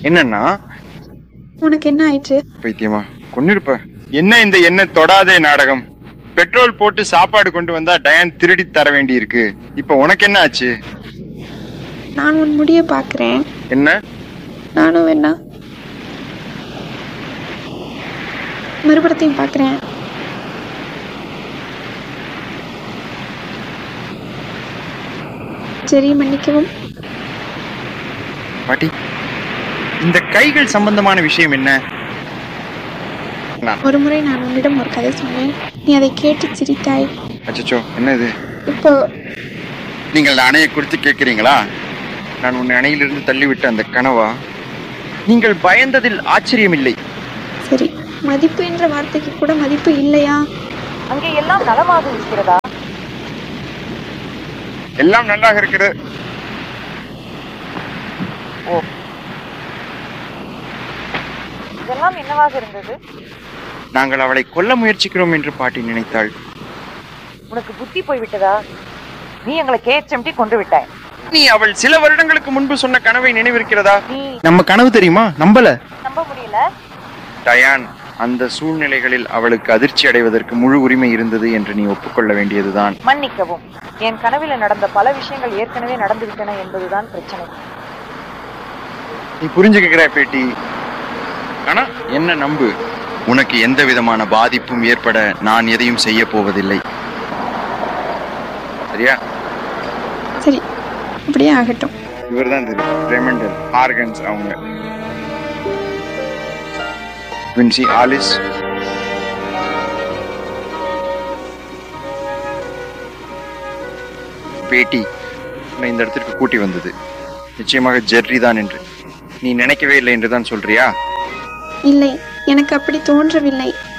என்னன்னா உனக்கு என்ன ஆயிற்று பைத்தியமா கொன்னிருப்ப என்ன இந்த என்ன தொடாதே நாடகம் பெட்ரோல் போட்டு சாப்பாடு கொண்டு வந்தா டயான் திருடி தர வேண்டி இருக்கு இப்ப உனக்கு என்ன ஆச்சு நான் உன் முடிய பார்க்கிறேன் என்ன நானும் வேணா மறுபடத்தையும் பார்க்கிறேன் சரி மன்னிக்கவும் பாட்டி இந்த கைகள் சம்பந்தமான விஷயம் என்ன நான் ஒரு முறை நான் உன்னிடம் ஒரு கதை சொன்னேன் நீ அதை கேட்டு சிரித்தாய் அச்சச்சோ என்ன இது இப்போ நீங்கள் அணையை குறித்து கேட்கிறீங்களா நான் உன்னை அணையிலிருந்து தள்ளிவிட்ட அந்த கனவா நீங்கள் பயந்ததில் ஆச்சரியமில்லை சரி மதிப்பு என்ற வார்த்தைக்கு கூட மதிப்பு இல்லையா அங்கே எல்லாம் நலமாக இருக்கிறதா எல்லாம் நல்லாக இருக்கிறது ஓ இதெல்லாம் என்னவாக இருந்தது நாங்கள் அவளை கொல்ல முயற்சிக்கிறோம் என்று பாட்டி நினைத்தாள் உனக்கு புத்தி போய்விட்டதா நீ எங்களை கேச்சம்டி கொண்டு விட்டாய் நீ அவள் சில வருடங்களுக்கு முன்பு சொன்ன கனவை நினைவிருக்கிறதா நீ நம்ம கனவு தெரியுமா நம்பல நம்ப முடியல டயான் அந்த சூழ்நிலைகளில் அவளுக்கு அதிர்ச்சி அடைவதற்கு முழு உரிமை இருந்தது என்று நீ ஒப்புக்கொள்ள வேண்டியதுதான் மன்னிக்கவும் என் கனவில நடந்த பல விஷயங்கள் ஏற்கனவே நடந்துவிட்டன என்பதுதான் பிரச்சனை நீ புரிஞ்சுக்கிற பேட்டி ஆனா என்ன நம்பு உனக்கு எந்த விதமான பாதிப்பும் ஏற்பட நான் எதையும் செய்ய போவதில்லை சரியா சரி அப்படியே ஆகட்டும் இவர்தான் தெரியும் ரெமண்டல் ஆர்கன்ஸ் அவங்க வின்சி ஆலிஸ் பேட்டி உன்னை இந்த இடத்திற்கு கூட்டி வந்தது நிச்சயமாக ஜெர்ரி தான் என்று நீ நினைக்கவே இல்லை என்று தான் சொல்றியா இல்லை எனக்கு அப்படி தோன்றவில்லை